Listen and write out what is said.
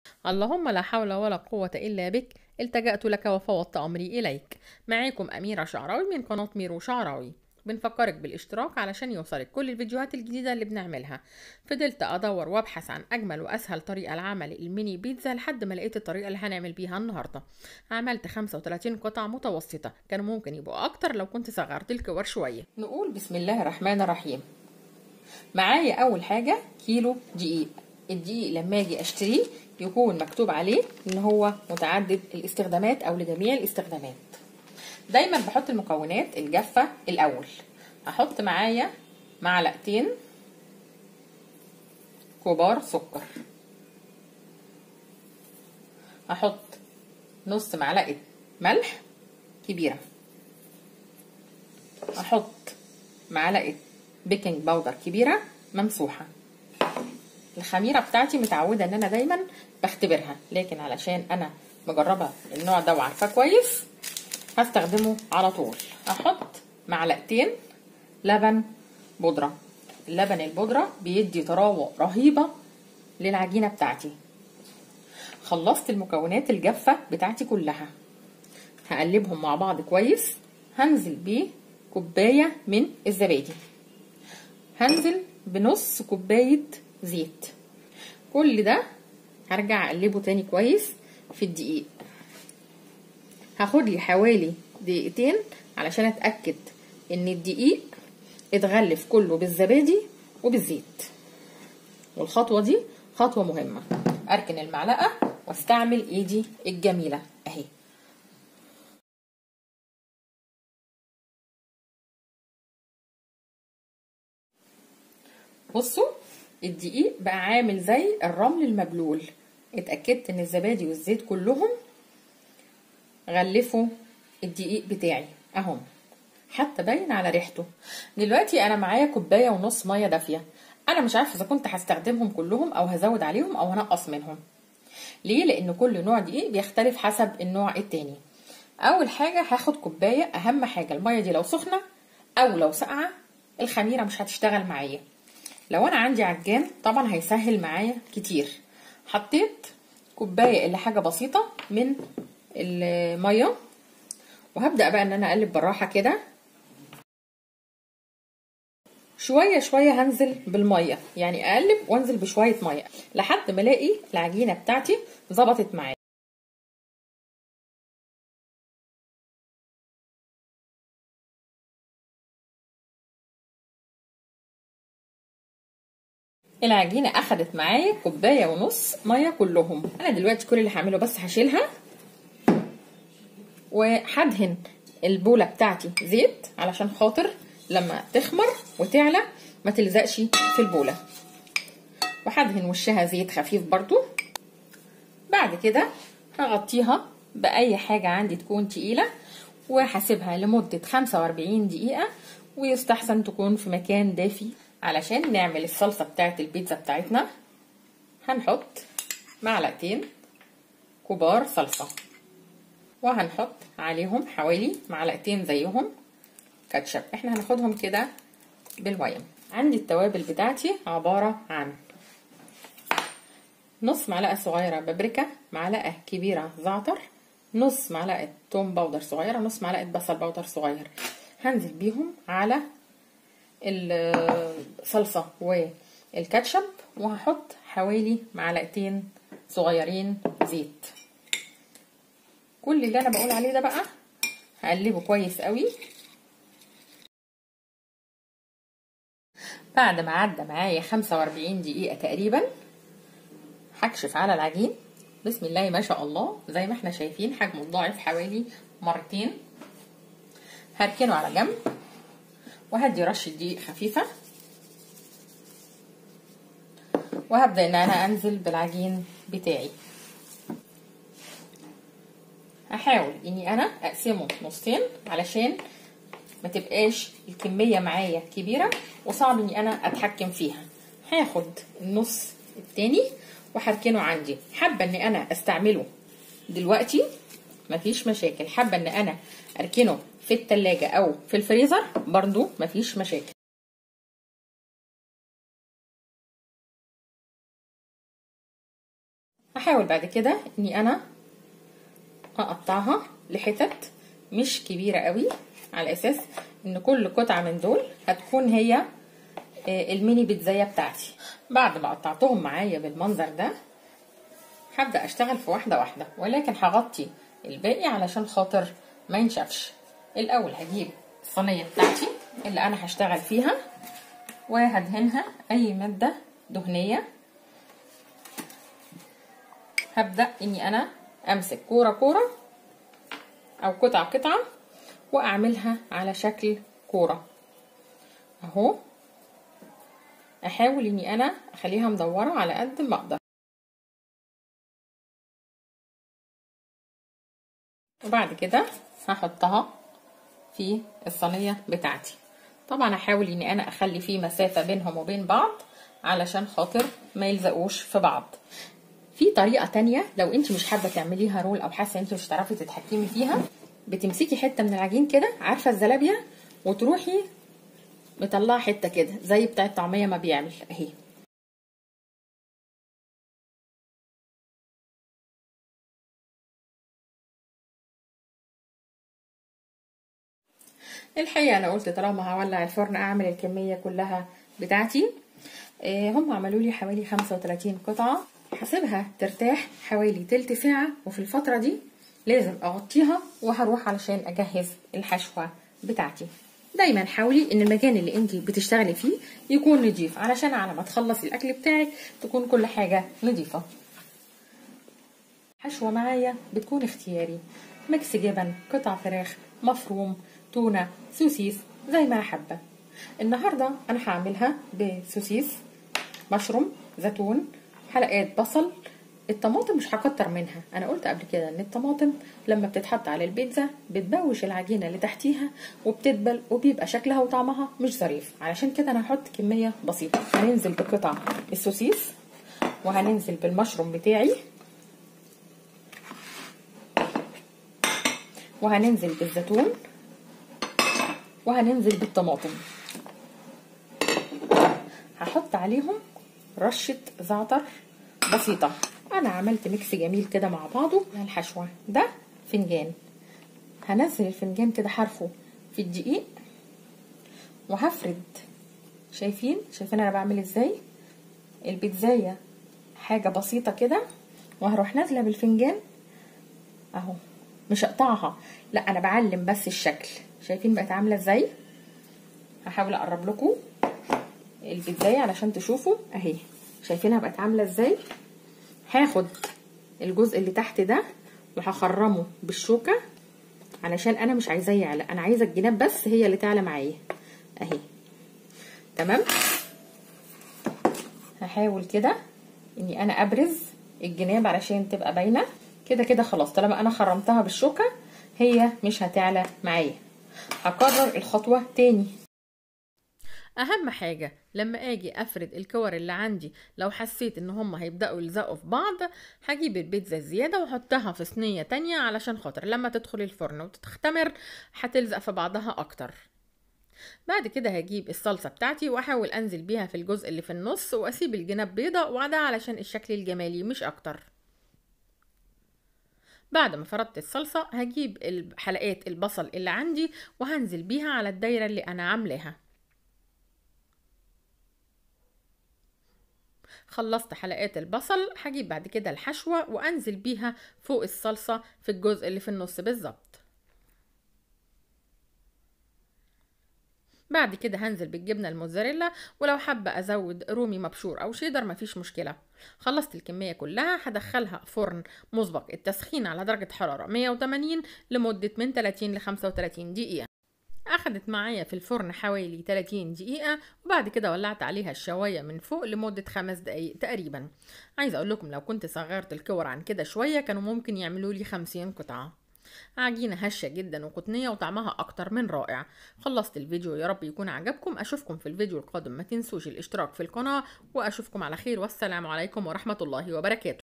اللهم لا حول ولا قوة إلا بك التجأت لك وفوضت أمري إليك معاكم أميرة شعراوي من قناة ميرو شعراوي بنفكرك بالاشتراك علشان يوصلك كل الفيديوهات الجديدة اللي بنعملها فضلت أدور وأبحث عن أجمل وأسهل طريقة لعمل الميني بيتزا لحد ما لقيت الطريقة اللي هنعمل بيها النهاردة عملت 35 قطعة متوسطة كانوا ممكن يبقوا أكتر لو كنت صغرت الكور شوية نقول بسم الله الرحمن الرحيم معايا أول حاجة كيلو دقيق الدقيق لما أجي أشتريه يكون مكتوب عليه إن هو متعدد الاستخدامات أو لجميع الاستخدامات دايما بحط المكونات الجافة الأول هحط معايا معلقتين كبار سكر هحط نص معلقة ملح كبيرة هحط معلقة بيكنج باودر كبيرة ممسوحة الخميرة بتاعتي متعودة ان انا دايما بختبرها لكن علشان انا مجربة النوع ده وعارفاه كويس هستخدمه على طول احط معلقتين لبن بودرة اللبن البودرة بيدي طراوة رهيبة للعجينة بتاعتي خلصت المكونات الجافة بتاعتي كلها هقلبهم مع بعض كويس هنزل بيه كوباية من الزبادي هنزل بنص كوباية زيت كل ده هرجع اقلبه تاني كويس في الدقيق هاخد لي حوالي دقيقتين علشان اتاكد ان الدقيق اتغلف كله بالزبادي وبالزيت والخطوه دي خطوه مهمه اركن المعلقه واستعمل ايدي الجميله اهي بصوا الدقيق بقى عامل زي الرمل المبلول اتاكدت ان الزبادي والزيت كلهم غلفوا الدقيق بتاعي اهم حتى باين على ريحته دلوقتي انا معايا كوبايه ونص ميه دافيه انا مش عارفه اذا كنت هستخدمهم كلهم او هزود عليهم او هنقص منهم ليه لان كل نوع دقيق بيختلف حسب النوع التاني اول حاجه هاخد كوبايه اهم حاجه الميه دي لو سخنه او لو ساقعه الخميره مش هتشتغل معايا لو انا عندي عجان طبعا هيسهل معايا كتير حطيت كوبايه الا حاجه بسيطه من الميه وهبدا بقى ان انا اقلب بالراحه كده شويه شويه هنزل بالميه يعني اقلب وانزل بشويه ميه لحد ما الاقي العجينه بتاعتي ظبطت معايا العجينة أخدت معايا كوباية ونص مية كلهم أنا دلوقتي كل اللي هعمله بس هشيلها وهدهن البولة بتاعتي زيت علشان خاطر لما تخمر وتعلى ما تلزقش في البولة وهدهن وشها زيت خفيف برضو بعد كده هغطيها بأي حاجة عندي تكون تقيلة وهسيبها لمدة 45 دقيقة ويستحسن تكون في مكان دافي علشان نعمل الصلصة بتاعت البيتزا بتاعتنا هنحط معلقتين كبار صلصة وهنحط عليهم حوالي معلقتين زيهم كاتشب احنا هناخدهم كده بالويم عندي التوابل بتاعتي عبارة عن نص معلقة صغيرة بابريكا معلقة كبيرة زعتر نص معلقة توم باودر صغيرة نص معلقة بصل باودر صغير هنزل بيهم على الصلصة والكاتشب وهحط حوالي معلقتين صغيرين زيت كل اللي انا بقول عليه ده بقى هقلبه كويس قوي بعد ما عدى معايا 45 دقيقة تقريبا هكشف على العجين بسم الله ما شاء الله زي ما احنا شايفين حجمه ضاعف حوالي مرتين هركنه على جنب وهدي رشة دقيق خفيفة وهبدأ ان انا انزل بالعجين بتاعي هحاول اني انا اقسمه نصين علشان ما تبقاش الكمية معايا كبيرة وصعب اني انا اتحكم فيها هاخد النص التاني وهركنه عندي حابة ان انا استعمله دلوقتي مفيش مشاكل حابة ان انا اركنه في التلاجة او في الفريزر برضو مفيش مشاكل هحاول بعد كده اني انا اقطعها لحتت مش كبيرة قوي على اساس ان كل قطعة من دول هتكون هي الميني بيتزاية بتاعتي بعد ما قطعتهم معايا بالمنظر ده هبدأ اشتغل في واحدة واحدة ولكن هغطي الباقي علشان خاطر ما ينشفش الاول هجيب الصينية بتاعتي اللي انا هشتغل فيها وهدهنها اي مادة دهنية هبدأ اني انا امسك كورة كورة او قطعة قطعة واعملها على شكل كورة اهو احاول اني انا اخليها مدورة على قد ما اقدر وبعد كده هحطها في الصينية بتاعتي طبعا احاول اني انا اخلي فيه مسافة بينهم وبين بعض علشان خاطر ما يلزقوش في بعض في طريقة تانية لو انت مش حابة تعمليها رول او حاسة انت مش هتعرفي تتحكمي فيها بتمسكي حتة من العجين كده عارفة الزلابية وتروحي مطلعة حتة كده زي بتاع الطعمية ما بيعمل اهي الحقيقة أنا قلت طالما هولع الفرن أعمل الكمية كلها بتاعتي هم عملوا لي حوالي 35 قطعة هسيبها ترتاح حوالي تلت ساعة وفي الفترة دي لازم أغطيها وهروح علشان أجهز الحشوة بتاعتي دايما حاولي ان المكان اللي انت بتشتغلي فيه يكون نضيف علشان على ما تخلصي الاكل بتاعك تكون كل حاجة نضيفة حشوة معايا بتكون اختياري ميكس جبن قطع فراخ مفروم تونة سوسيس زي ما حابة النهاردة انا هعملها بسوسيس مشروم زيتون حلقات بصل الطماطم مش هكتر منها انا قلت قبل كده ان الطماطم لما بتتحط على البيتزا بتبوش العجينه اللي تحتيها وبتدبل وبيبقى شكلها وطعمها مش ظريف علشان كده انا هحط كميه بسيطه هننزل بقطع السوسيس وهننزل بالمشروم بتاعي وهننزل بالزيتون وهننزل بالطماطم هحط عليهم رشه زعتر بسيطه انا عملت ميكس جميل كده مع بعضه الحشوه ده فنجان هنزل الفنجان كده حرفه في الدقيق وهفرد شايفين شايفين انا بعمل ازاي البيتزايه حاجه بسيطه كده وهروح نازله بالفنجان اهو مش اقطعها لا انا بعلم بس الشكل شايفين بقت عامله ازاي هحاول اقرب لكم البيتزايه علشان تشوفوا اهي شايفينها بقت عامله ازاي هاخد الجزء اللي تحت ده وهخرمه بالشوكة علشان انا مش عايزاه يعلى انا عايزه الجناب بس هي اللي تعلى معايا اهي تمام هحاول كده اني انا ابرز الجناب علشان تبقى باينه كده كده خلاص طالما انا خرمتها بالشوكه هي مش هتعلى معايا هكرر الخطوه تاني اهم حاجه لما اجي افرد الكور اللي عندي لو حسيت ان هم هيبداوا يلزقوا في بعض هجيب البيتزا الزياده واحطها في صينيه تانية علشان خاطر لما تدخل الفرن وتختمر هتلزق في بعضها اكتر بعد كده هجيب الصلصه بتاعتي واحاول انزل بيها في الجزء اللي في النص واسيب الجناب بيضة وده علشان الشكل الجمالي مش اكتر بعد ما فردت الصلصة هجيب حلقات البصل اللي عندي وهنزل بيها على الدايرة اللي انا عاملاها خلصت حلقات البصل هجيب بعد كده الحشوة وانزل بيها فوق الصلصة في الجزء اللي في النص بالظبط بعد كده هنزل بالجبنة الموتزاريلا ولو حابة ازود رومي مبشور او شيدر مفيش مشكلة خلصت الكمية كلها هدخلها فرن مسبق التسخين على درجة حرارة 180 لمدة من 30 ل 35 دقيقة أخدت معايا في الفرن حوالي 30 دقيقة وبعد كده ولعت عليها الشواية من فوق لمدة خمس دقايق تقريبا عايزة أقول لكم لو كنت صغرت الكور عن كده شوية كانوا ممكن يعملوا لي 50 قطعة عجينة هشة جدا وقطنية وطعمها أكتر من رائع خلصت الفيديو يا رب يكون عجبكم أشوفكم في الفيديو القادم ما تنسوش الاشتراك في القناة وأشوفكم على خير والسلام عليكم ورحمة الله وبركاته